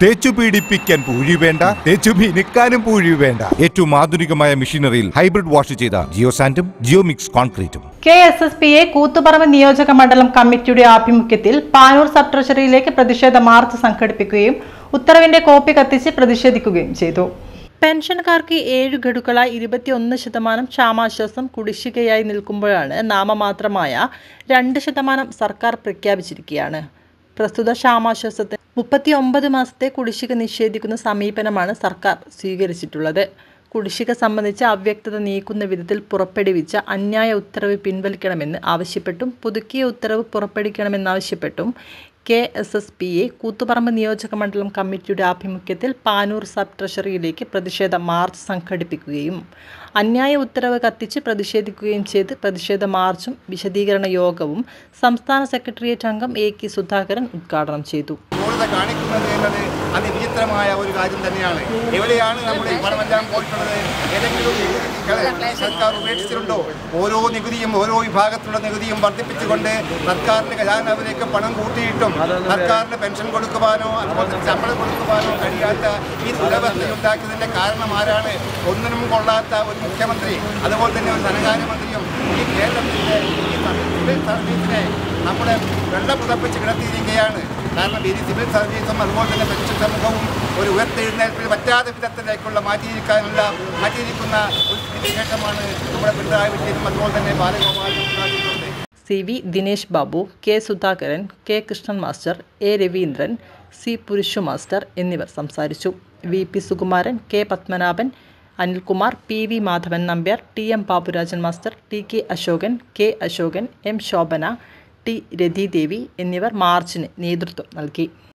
തേച്ചു പീഡിപ്പിക്കാൻ പൂഴി വേണ്ട തേച്ചു മിനുക്കാനും പൂഴി വേണ്ട ഏറ്റവും ആധുനികമായ മെഷീനറിയിൽ ഹൈബ്രിഡ് വാഷ് ചെയ്ത ജിയോ സാൻഡും ജിയോ മിക്സ് കോൺക്രീറ്റും K S S P A Koothuparamba നിയോജക മണ്ഡലം കമ്മിറ്റിയുടെ ആഭിമുഖ്യത്തിൽ പാനൂർ സബ് ട്രഷറിയിലേക്ക് പ്രതിഷേധ മാർച്ച് സംഘടിപ്പിക്കുകയും ഉത്തരവിന്റെ കോപ്പി കത്തിച്ച് പ്രതിഷേധിക്കുകയും ചെയ്തു പെൻഷൻകാർക്ക് ഏഴ് ഗഡുക്കളായി ഇരുപത്തിയൊന്ന് ശതമാനം ക്ഷാമാശ്വാസം കുടിശ്ശികയായി നിൽക്കുമ്പോഴാണ് നാമമാത്രമായ രണ്ട് ശതമാനം സർക്കാർ പ്രഖ്യാപിച്ചിരിക്കുകയാണ് പ്രസ്തുത ക്ഷാമാശ്വാസത്തിന് മുപ്പത്തി ഒമ്പത് മാസത്തെ കുടിശ്ശിക നിഷേധിക്കുന്ന സമീപനമാണ് സർക്കാർ സ്വീകരിച്ചിട്ടുള്ളത് കുടിശ്ശിക സംബന്ധിച്ച അവ്യക്തത നീക്കുന്ന വിധത്തിൽ പുറപ്പെടുവിച്ച അന്യായ ഉത്തരവ് പിൻവലിക്കണമെന്ന് ആവശ്യപ്പെട്ടും പുതുക്കിയ ഉത്തരവ് പുറപ്പെടുവിക്കണമെന്നാവശ്യപ്പെട്ടും K S S P A Koothuparamba നിയോജക മണ്ഡലം കമ്മിറ്റിയുടെ ആഭിമുഖ്യത്തിൽ പാനൂർ സബ് ട്രഷറിയിലേക്ക് പ്രതിഷേധ മാർച്ച് സംഘടിപ്പിക്കുകയും അന്യായ ഉത്തരവ് കത്തിച്ച് പ്രതിഷേധിക്കുകയും ചെയ്ത് പ്രതിഷേധ മാർച്ചും വിശദീകരണ യോഗവും സംസ്ഥാന സെക്രട്ടേറിയറ്റ് അംഗം എ കെ സുധാകരൻ ഉദ്ഘാടനം ചെയ്തു ക്രൂരത കാണിക്കുന്നത് എന്നത് അതിവിചിത്രമായ ഒരു കാര്യം തന്നെയാണ് എവിടെയാണ് നമ്മുടെ ഈ പണമെല്ലാം പോയിട്ടുള്ളത് ഏതെങ്കിലും നികുതികളെ സർക്കാർ ഉപേക്ഷിച്ചിട്ടുണ്ടോ ഓരോ നികുതിയും ഓരോ വിഭാഗത്തിലുള്ള നികുതിയും വർദ്ധിപ്പിച്ചുകൊണ്ട് സർക്കാരിന്റെ ഖജാനാവിലേക്ക് പണം കൂട്ടിയിട്ടും സർക്കാരിന് പെൻഷൻ കൊടുക്കുവാനോ അതുപോലെ തന്നെ ശമ്പളം കൊടുക്കുവാനോ കഴിയാത്ത ഈ ദുരവസ്ഥ ഉണ്ടാക്കിയതിന്റെ കാരണം ആരാണ് ഒന്നിനും കൊള്ളാത്ത ഒരു മുഖ്യമന്ത്രി അതുപോലെ തന്നെ ഒരു ധനകാര്യമന്ത്രിയും ഈ കേരളത്തിന്റെ ഈ സിവിൽ സർവീസിനെ നമ്മുടെ വെള്ളം പുതപ്പിച്ച് കിടത്തിയിരിക്കുകയാണ് കാരണം ഈ സിവിൽ സർവീസും അതുപോലെ തന്നെ പെൻഷൻ സമൂഹവും ഒരു ഉയർത്തെഴുന്നേൽപ്പിൽ പറ്റാത്ത വിധത്തിലേക്കുള്ള മാറ്റിയിരിക്കാനുള്ള മാറ്റിയിരിക്കുന്ന ഒരു സ്ഥിതിവിശേഷമാണ് നമ്മുടെ പിണറായി വിജയനും അതുപോലെ തന്നെ ബാലഗോപാലും ഉണ്ടാക്കിയിട്ടുള്ളത് C V Dinesh Babu K Sudhakaran K Krishnan master A Raveendran C Purushu master എന്നിവർ സംസാരിച്ചു V P Sukumaran K Padmanabhan Anilkumar P V Madhavan Nambiar T M Baburajan master T K Ashokan K Ashokan M Shobhana T Rathidevi എന്നിവർ മാർച്ചിന് നേതൃത്വം നൽകി